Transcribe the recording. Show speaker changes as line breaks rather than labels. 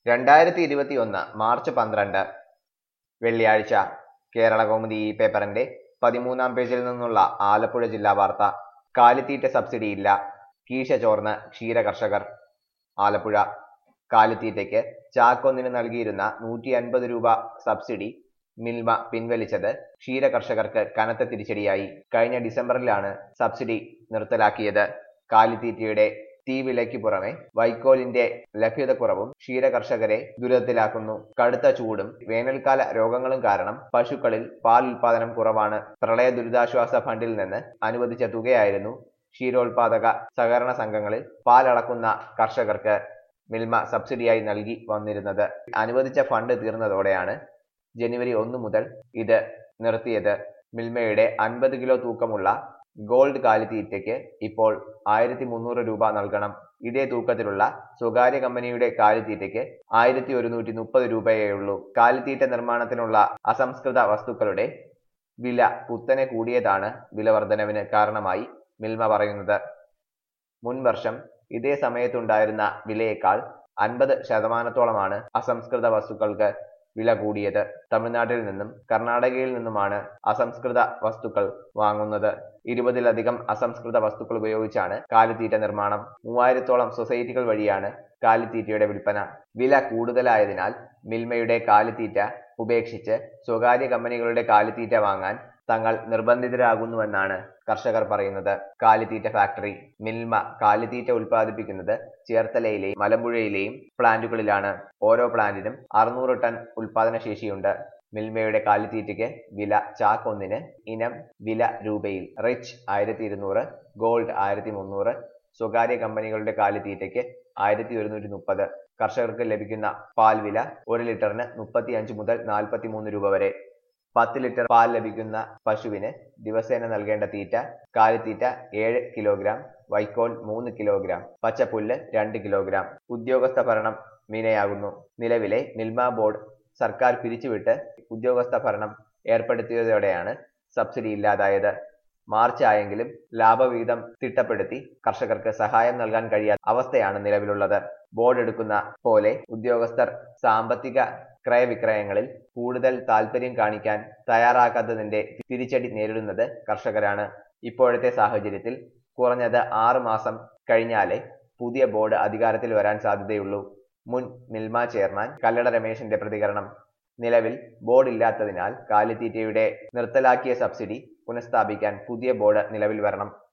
രണ്ടായിരത്തി ഇരുപത്തി ഒന്ന് മാർച്ച് പന്ത്രണ്ട് വെള്ളിയാഴ്ച കേരള കൗമുദി ഈ പേപ്പറിന്റെ പതിമൂന്നാം പേജിൽ നിന്നുള്ള ആലപ്പുഴ ജില്ലാ വാർത്ത കാലിത്തീറ്റ സബ്സിഡി ഇല്ല കീശ ചോർന്ന് ക്ഷീര കർഷകർ ആലപ്പുഴ കാലിത്തീറ്റയ്ക്ക് ചാക്കൊന്നിന് നൽകിയിരുന്ന നൂറ്റി അൻപത് രൂപ സബ്സിഡി മിൽമ പിൻവലിച്ചത് ക്ഷീര കർഷകർക്ക് കനത്ത തിരിച്ചടിയായി കഴിഞ്ഞ ഡിസംബറിലാണ് സബ്സിഡി നിർത്തലാക്കിയത് കാലിത്തീറ്റയുടെ തീവിലയ്ക്ക് പുറമെ വൈക്കോലിന്റെ ലഭ്യതക്കുറവും ക്ഷീര കർഷകരെ ദുരിതത്തിലാക്കുന്നു കടുത്ത ചൂടും വേനൽക്കാല രോഗങ്ങളും കാരണം പശുക്കളിൽ പാൽ ഉൽപാദനം കുറവാണ് പ്രളയ ദുരിതാശ്വാസ ഫണ്ടിൽ നിന്ന് അനുവദിച്ച തുകയായിരുന്നു ക്ഷീരോത്പാദക സഹകരണ സംഘങ്ങളിൽ പാലളക്കുന്ന കർഷകർക്ക് മിൽമ സബ്സിഡിയായി നൽകി വന്നിരുന്നത് അനുവദിച്ച ഫണ്ട് തീർന്നതോടെയാണ് ജനുവരി ഒന്ന് മുതൽ ഇത് നിർത്തിയത് മിൽമയുടെ അൻപത് കിലോ തൂക്കമുള്ള ഗോൾഡ് കാലിത്തീറ്റയ്ക്ക് ഇപ്പോൾ ആയിരത്തി മുന്നൂറ് രൂപ നൽകണം ഇതേ തൂക്കത്തിലുള്ള സ്വകാര്യ കമ്പനിയുടെ കാലിത്തീറ്റയ്ക്ക് ആയിരത്തി ഒരുന്നൂറ്റി മുപ്പത് രൂപയേയുള്ളൂ കാലിത്തീറ്റ നിർമ്മാണത്തിനുള്ള അസംസ്കൃത വസ്തുക്കളുടെ വില കുത്തനെ കൂടിയതാണ് വില വർധനവിന് കാരണമായി മിൽമ പറയുന്നത് മുൻ വർഷം ഇതേ സമയത്തുണ്ടായിരുന്ന വിലയേക്കാൾ അൻപത് ശതമാനത്തോളമാണ് അസംസ്കൃത വസ്തുക്കൾക്ക് വില കൂടിയത് തമിഴ്നാട്ടിൽ നിന്നും കർണാടകയിൽ നിന്നുമാണ് അസംസ്കൃത വസ്തുക്കൾ വാങ്ങുന്നത് ഇരുപതിലധികം അസംസ്കൃത വസ്തുക്കൾ ഉപയോഗിച്ചാണ് കാലിത്തീറ്റ നിർമ്മാണം മൂവായിരത്തോളം സൊസൈറ്റികൾ വഴിയാണ് കാലിത്തീറ്റയുടെ വിൽപ്പന വില കൂടുതലായതിനാൽ മിൽമയുടെ കാലിത്തീറ്റ ഉപേക്ഷിച്ച് സ്വകാര്യ കമ്പനികളുടെ കാലിത്തീറ്റ വാങ്ങാൻ തങ്ങൾ നിർബന്ധിതരാകുന്നുവെന്നാണ് കർഷകർ പറയുന്നത് കാലിത്തീറ്റ ഫാക്ടറി മിൽമ കാലിത്തീറ്റ ഉൽപ്പാദിപ്പിക്കുന്നത് ചേർത്തലയിലെയും മലമ്പുഴയിലെയും പ്ലാന്റുകളിലാണ് ഓരോ പ്ലാന്റിനും അറുന്നൂറ് ടൺ ഉൽപാദന ശേഷിയുണ്ട് മിൽമയുടെ കാലിത്തീറ്റയ്ക്ക് വില ചാക്ക് ഒന്നിന് ഇനം വില രൂപയിൽ റിച്ച് ആയിരത്തി ഇരുന്നൂറ് ഗോൾഡ് ആയിരത്തി മുന്നൂറ് സ്വകാര്യ കമ്പനികളുടെ കാലിത്തീറ്റയ്ക്ക് ആയിരത്തി ഒരുന്നൂറ്റി മുപ്പത് കർഷകർക്ക് ലഭിക്കുന്ന പാൽ വില ഒരു ലിറ്ററിന് മുപ്പത്തി അഞ്ച് മുതൽ നാൽപ്പത്തി മൂന്ന് രൂപ വരെ പത്ത് ലിറ്റർ പാൽ ലഭിക്കുന്ന പശുവിന് ദിവസേന നൽകേണ്ട തീറ്റ കാലിത്തീറ്റ ഏഴ് കിലോഗ്രാം വൈക്കോൽ മൂന്ന് കിലോഗ്രാം പച്ചപ്പുല്ല് രണ്ട് കിലോഗ്രാം ഉദ്യോഗസ്ഥ ഭരണം മീനയാകുന്നു നിലവിലെ മിൽമ ബോർഡ് സർക്കാർ പിരിച്ചുവിട്ട് ഉദ്യോഗസ്ഥ ഭരണം ഏർപ്പെടുത്തിയതോടെയാണ് സബ്സിഡി ഇല്ലാതായത് മാർച്ച് ആയെങ്കിലും ലാഭവിഹിതം തിട്ടപ്പെടുത്തി കർഷകർക്ക് സഹായം നൽകാൻ കഴിയാത്ത അവസ്ഥയാണ് നിലവിലുള്ളത് ബോർഡ് എടുക്കുന്ന പോലെ ഉദ്യോഗസ്ഥർ സാമ്പത്തിക ക്രയവിക്രയങ്ങളിൽ കൂടുതൽ താല്പര്യം കാണിക്കാൻ തയ്യാറാക്കാത്തതിന്റെ തിരിച്ചടി നേരിടുന്നത് കർഷകരാണ് ഇപ്പോഴത്തെ സാഹചര്യത്തിൽ കുറഞ്ഞത് ആറ് മാസം കഴിഞ്ഞാലേ പുതിയ ബോർഡ് അധികാരത്തിൽ വരാൻ സാധ്യതയുള്ളൂ മുൻ മിൽമ ചെയർമാൻ കല്ലട രമേശിന്റെ പ്രതികരണം നിലവിൽ ബോർഡ് ഇല്ലാത്തതിനാൽ കാലിത്തീറ്റയുടെ നിർത്തലാക്കിയ സബ്സിഡി പുനഃസ്ഥാപിക്കാൻ പുതിയ ബോർഡ് നിലവിൽ വരണം